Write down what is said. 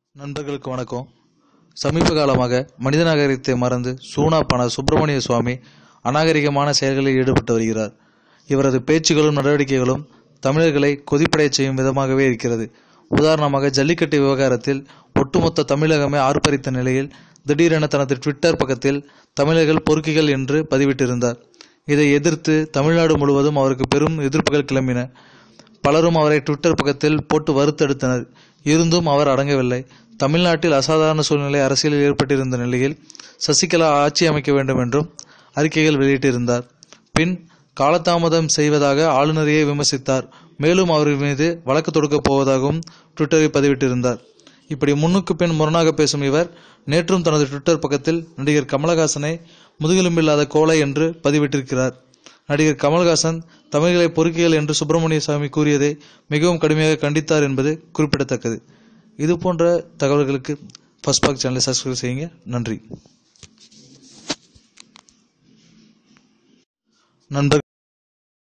நண்பர்களுக்கு வணக்கம் சமீப காலமாக மனித நாகரிகத்தை மறந்து சூனா பண சுப்பிரமணிய சுவாமி அநாகரிகமான செயல்களில் ஈடுபட்டு வருகிறார் இவரது பேச்சுகளும் நடவடிக்கைகளும் தமிழர்களை கொதிப்படையச் செய்யும் விதமாகவே இருக்கிறது உதாரணமாக ஜல்லிக்கட்டு விவகாரத்தில் ஒட்டுமொத்த தமிழகமே ஆர்ப்பரித்த நிலையில் திடீரென தனது ட்விட்டர் பக்கத்தில் தமிழர்கள் பொறுக்கிகள் என்று பதிவிட்டிருந்தார் இதை எதிர்த்து தமிழ்நாடு முழுவதும் அவருக்கு பெரும் எதிர்ப்புகள் கிளம்பின பலரும் அவரை ட்விட்டர் பக்கத்தில் போட்டு வறுத்தெடுத்தனர் இருந்தும் அவர் அடங்கவில்லை தமிழ்நாட்டில் அசாதாரண சூழ்நிலை அரசியலில் ஏற்பட்டிருந்த நிலையில் சசிகலா ஆட்சி அமைக்க வேண்டும் என்றும் அறிக்கைகள் வெளியிட்டிருந்தார் பின் காலதாமதம் செய்வதாக ஆளுநரையே விமர்சித்தார் மேலும் அவர் மீது வழக்கு தொடுக்கப் போவதாகவும் ட்விட்டரில் பதிவிட்டிருந்தார் இப்படி முன்னுக்கு பின் முரணாக பேசும் இவர் நேற்றும் தனது ட்விட்டர் பக்கத்தில் நடிகர் கமலஹாசனை முதுகெலும்பில்லாத கோழை என்று பதிவிட்டிருக்கிறார் நடிகர் கமல்ஹாசன் தமிழ்களை பொறுக்கிகள் என்று சுப்பிரமணிய சாமி கூறியதை மிகவும் கடுமையாக கண்டித்தார் என்பது குறிப்பிடத்தக்கது இது போன்ற தகவல்களுக்கு ஃபர்ஸ்ட் பாக் சேனலை சப்ஸ்கிரைப் செய்யுங்க நன்றி நண்பர்